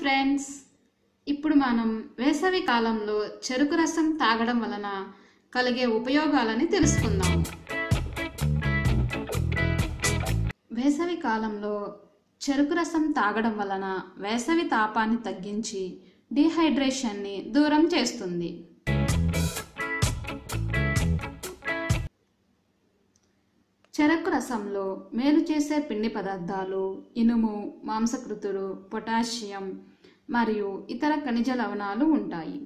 friends ఇప్పుడు మనం వేసవి కాలంలో చెరుకు రసం తాగడం వలన కలిగే ఉపయోగాలని తెలుసుకుందాం వేసవి కాలంలో చెరుకు రసం తాగడం వలన వేసవి తాపాన్ని తగ్గించి డీహైడ్రేషన్ని దూరం చేస్తుంది చెరకు రసంలో మేలు చేసే పిండి పదార్థాలు ఇనుము మాంసకృతులు పొటాషియం మరియు ఇతర ఖనిజ లవణాలు ఉంటాయి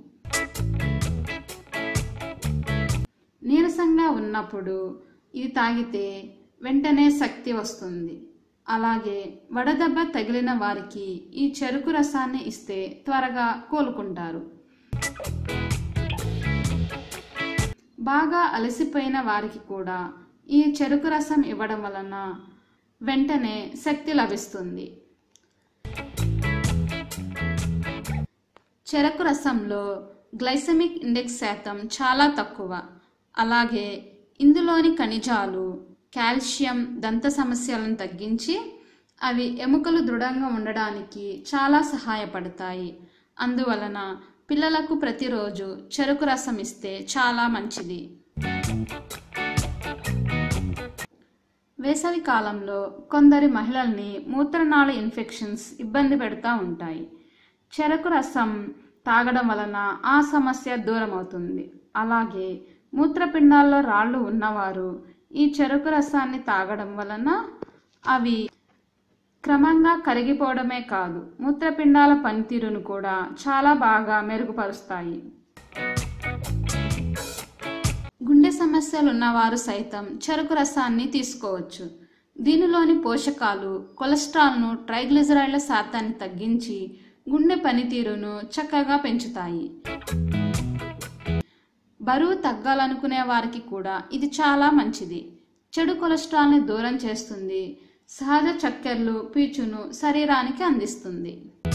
నీరసంగా ఉన్నప్పుడు ఇది తాగితే వెంటనే శక్తి వస్తుంది అలాగే వడదెబ్బ తగిలిన వారికి ఈ చెరుకు రసాన్ని ఇస్తే త్వరగా కోలుకుంటారు బాగా అలసిపోయిన వారికి కూడా ఈ చెరుకు రసం ఇవ్వడం వలన వెంటనే శక్తి లభిస్తుంది చెరకు రసంలో గ్లైసెమిక్ ఇండెక్స్ శాతం చాలా తక్కువ అలాగే ఇందులోని ఖనిజాలు కాల్షియం దంత సమస్యలను తగ్గించి అవి ఎముకలు దృఢంగా ఉండడానికి చాలా సహాయపడతాయి అందువలన పిల్లలకు ప్రతిరోజు చెరుకు రసం ఇస్తే చాలా మంచిది వేసవి కాలంలో కొందరి మహిళల్ని మూత్రనాళ ఇన్ఫెక్షన్స్ ఇబ్బంది పెడతా ఉంటాయి చెరకు రసం తాగడం వలన ఆ సమస్య దూరం అవుతుంది అలాగే మూత్రపిండాల్లో రాళ్ళు ఉన్నవారు ఈ చెరుకు రసాన్ని తాగడం వలన అవి క్రమంగా కరిగిపోవడమే కాదు మూత్రపిండాల పనితీరును కూడా చాలా బాగా మెరుగుపరుస్తాయి గుండె సమస్యలు ఉన్నవారు సైతం చెరుకు రసాన్ని తీసుకోవచ్చు దీనిలోని పోషకాలు కొలెస్ట్రాల్ను ట్రైగ్లిజరైడ్ల శాతాన్ని తగ్గించి గుండె పనితీరును చక్కగా పెంచుతాయి బరువు తగ్గాలనుకునే వారికి కూడా ఇది చాలా మంచిది చెడు కొలెస్ట్రాల్ని దూరం చేస్తుంది సహజ చక్కెరలు పీచును శరీరానికి అందిస్తుంది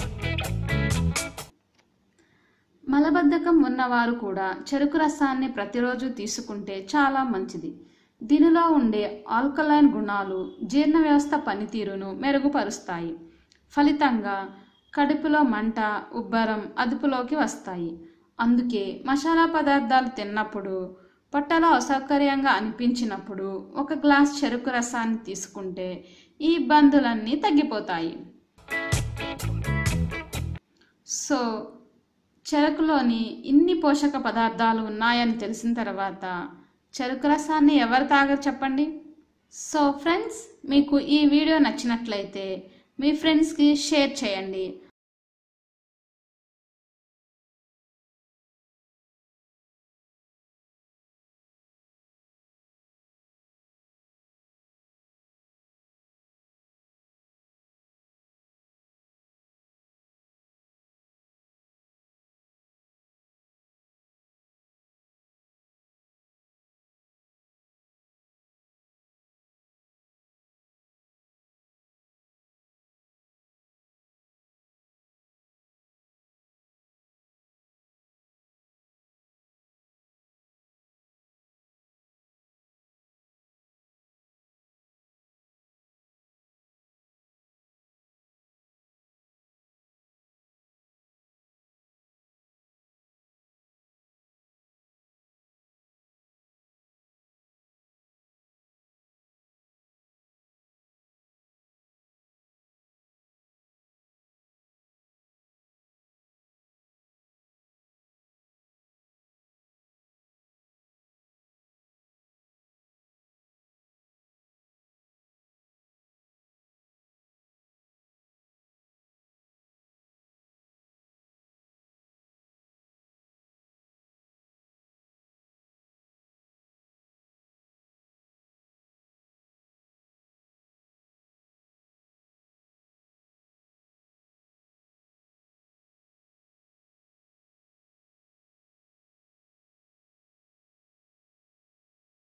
మలబద్ధకం ఉన్నవారు కూడా చెరుకు రసాన్ని ప్రతిరోజు తీసుకుంటే చాలా మంచిది దీనిలో ఉండే ఆల్కలైన్ గుణాలు జీర్ణ వ్యవస్థ పనితీరును మెరుగుపరుస్తాయి ఫలితంగా కడుపులో మంట ఉబ్బరం అదుపులోకి వస్తాయి అందుకే మసాలా పదార్థాలు తిన్నప్పుడు పొట్టలో అసౌకర్యంగా అనిపించినప్పుడు ఒక గ్లాస్ చెరుకు రసాన్ని తీసుకుంటే ఈ ఇబ్బందులన్నీ తగ్గిపోతాయి సో చెరుకులోని ఇన్ని పోషక పదార్థాలు ఉన్నాయని తెలిసిన తర్వాత చెరుకు రసాన్ని ఎవరు తాగరు చెప్పండి సో ఫ్రెండ్స్ మీకు ఈ వీడియో నచ్చినట్లయితే మీ ఫ్రెండ్స్కి షేర్ చేయండి